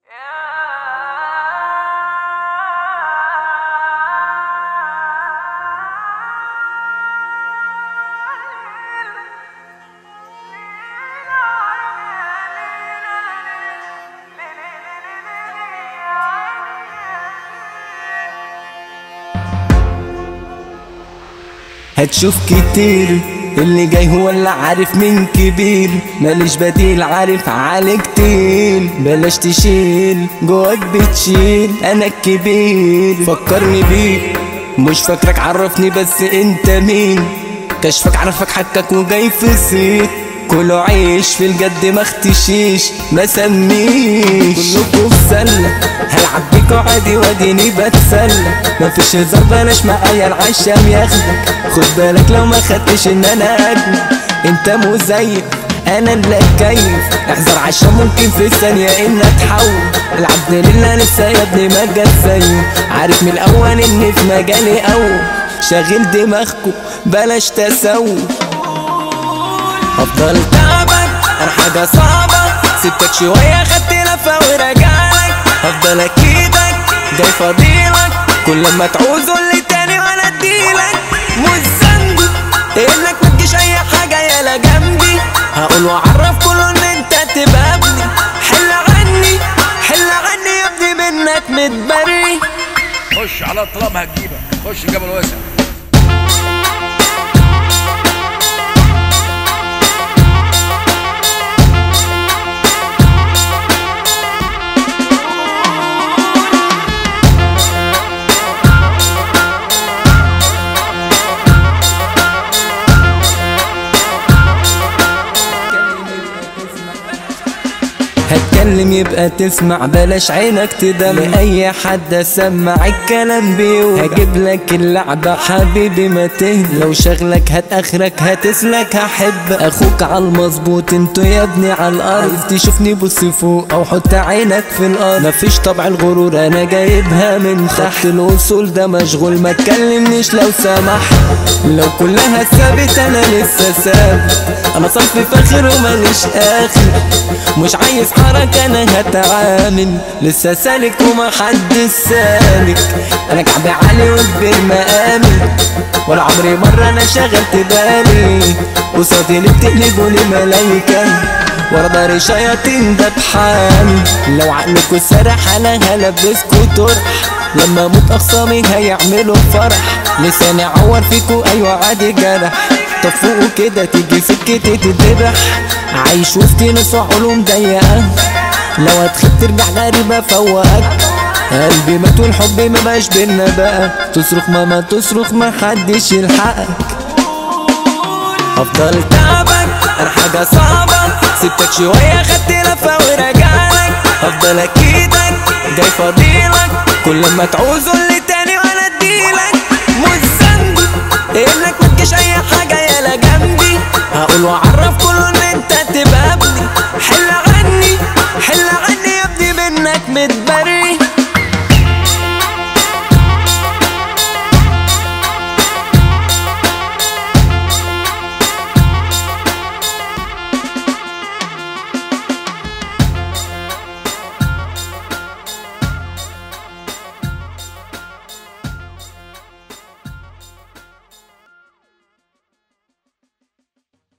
هتشوف كتير اللي جاي هو اللي عارف مين كبير ماليش بديل عارف علي كتير بلاش تشيل جواك بتشيل انا الكبير فكرني بيك مش فاكرك عرفني بس انت مين كشفك عرفك حكك وجاي في سيك كله عيش في الجد ما اختشيش ما سميش كلكوا في سلة هلعب بيكوا عادي واديني بتسلى مفيش هزار بلاش معايا العشام ياخدك خد بالك لو ما خدتش ان انا اجمل انت مزيف انا اللي كيف احذر عشان ممكن في ثانية ان اتحول العبد لله لسه يا ابني ما جت زيه عارف من الاول اني في مجالي اول شاغل دماغكوا بلاش تسوي هفضل تعبك انا حاجة صعبة سبتك شوية خدت لفة وراجعلك هفضل اكيدك جاي فضيلك كل ما تعوزه اللي تاني وانا اديلك مش ذنبي انك متجيش اي حاجة يالا جنبي هقول واعرف كله ان انت تبقى ابني حل عني حل عني يا ابني منك متبري خش على الطلب هتجيبك خش جبل واسع هتكلم يبقى تسمع بلاش عينك تدم لأي حد اسمع الكلام بيه هجيب لك اللعبة حبيبي ما تهدى لو شغلك هات اخرك هتسلك هحب اخوك على المظبوط انتوا يا ابني على الارض عايز تشوفني بص فوق او حط عينك في الارض مفيش طبع الغرور انا جايبها من تحت الاصول ده مشغول ما تكلمنيش لو سمحت لو كلها ثابت انا لسه ثابت انا صنفي فاخر وماليش اخر مش عايز حركة انا هتعامل لسه سالك وما حد سالك انا كعبي عالي وكبير مقامي ولا عمري مرة انا شغلت بالي قصادي اللي بتقلبوا لي ملايكة ورا داري شياطين ده بحالي لو عقلكوا سرح انا هلبسكوا طرح لما اموت اخصامي هيعملوا فرح لساني عور فيكوا ايوه عادي جرح طب فوقوا كده تيجي سكتي تتذبح عايش وسط ناس علوم ضيقة لو هتخيب ترجع غريبة فوقك قلبي مات والحب ما بقاش بينا بقى تصرخ ماما تصرخ ما حدش يلحقك افضل تعبك انا حاجة صعبة سبتك شوية خدت لفة وراجعلك افضل اكيدك جاي فضيلك كل ما تعوزه اللي تاني وانا اديلك مش ذنبي انك متجيش اي حاجة يالا جنبي هقول واعرف كل